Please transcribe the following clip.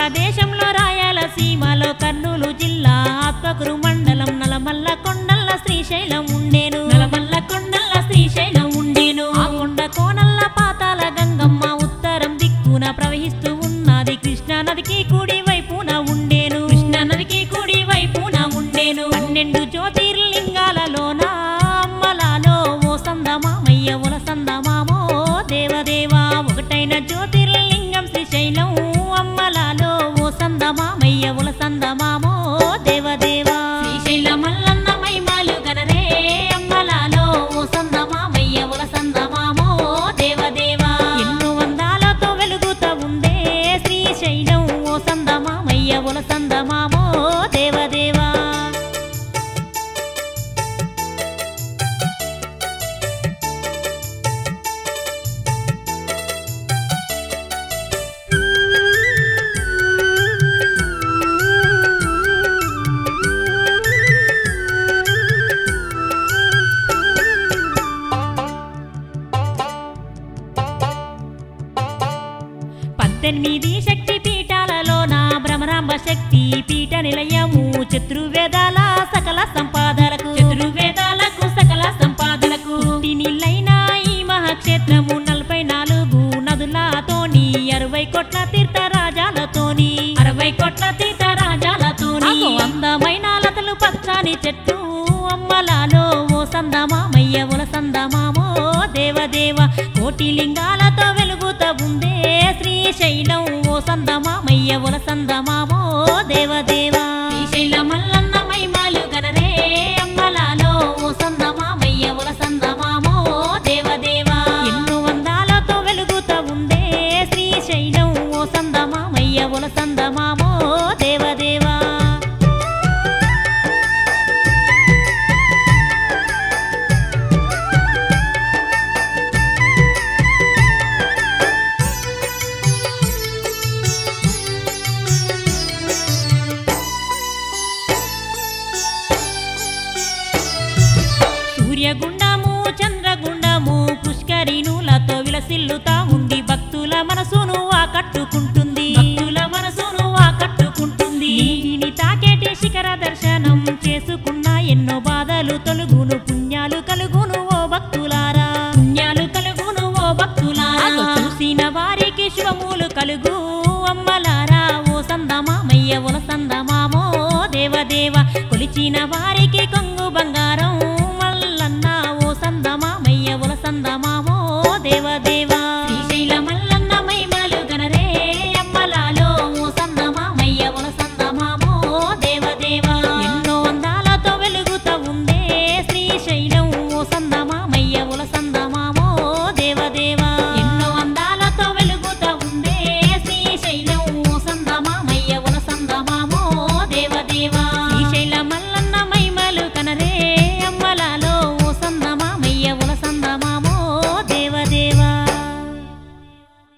ఆంధ్రదేశంలో రాయలసీమలో కర్నూలు జిల్లా ఆత్మకూరు మండలం నలమల్ల కొండల్ల శ్రీశైలం ఉండేను నలమల్ల కొండల్ల శ్రీశైలం ఉండేను ఆ కొండ కోనల్ల పాతాల గంగమ్మ ఉత్తరం దిక్కున ప్రవహిస్తూ ఉన్నది కృష్ణా నదికి కుడి వైపున ఉండేను కృష్ణా నదికి కుడి వైపున ఉండేను పన్నెండు జ్యోతిర్లింగాలలోన అమ్మలాలో ఓ సందమామయ్య ఉల సందమామో దేవదేవా ఒకటైన జ్యోతిర్లింగం శ్రీశైలం అమ్మలాలో ఓ సందమామయ్య ఉల సందమామో దేవదేవా శ్రీశైల మల్లన్న మైమాలు గనరే అమ్మలాలో ఓ సందమామయ్య ఉల సందమామో దేవదేవా ఎన్నో వందాలతో వెలుగుతా ఉందే శ్రీశైలం ఓ సందమామయ్య ఉల సందమామో దేవదేవా పద్దెనిమిది శక్తి పీఠాలలోన భ్రమరాంబ శక్తి పీఠ నిలయము చతుర్వేదాల సకల సంపాదలకు చతుర్వేదాలకు సకల సంపాదలకు నీళ్ళైన ఈ మహాక్షేత్రము నలభై నాలుగు నదులతోని అరవై కోట్ల తీర్థరాజాలతోని అరవై కోట్ల తీర్థరాజాలతోని అందమైన లతలు పచ్చని చెట్టు అమ్మలాలో ఓ సందమామయ్య ఉల సందమామో దేవదేవ కోటి లింగాలతో వెలుగుతా ఉందే శ్రీశైలం ఓ సందమామయ్య ఉల సందమామో దేవదేవా శ్రీశైల మల్లన్న మైమాలు గనరే అమ్మలాలో ఓ సందమామయ్య ఉల సందమామో దేవదేవా ఎన్నో వందాలతో వెలుగుతా ఉందే శ్రీశైలం ఓ సందమామయ్య ఉల సందమామో దేవదేవా సూర్యగుండము చంద్రగుండము పుష్కరిణులతో విలసిల్లుతా ఉండి భక్తుల మనసును ఆకట్టుకుంటుంది భక్తుల మనసును ఆకట్టుకుంటుంది నీటిని తాకేటి శిఖర దర్శనం చేసుకున్న ఎన్నో బాధలు తొలుగును పుణ్యాలు కలుగును ఓ భక్తులారా పుణ్యాలు కలుగును ఓ భక్తులారా చూసిన వారికి శుభములు కలుగు అమ్మలారా ఓ సందమామయ్య ఉల సందమామో దేవదేవ కొలిచిన వారికి కొంగు బంగారం మల్లన్న ఓ సందమామయ్య ఉల సందమామో దేవదేవా శ్రీశైల మల్ల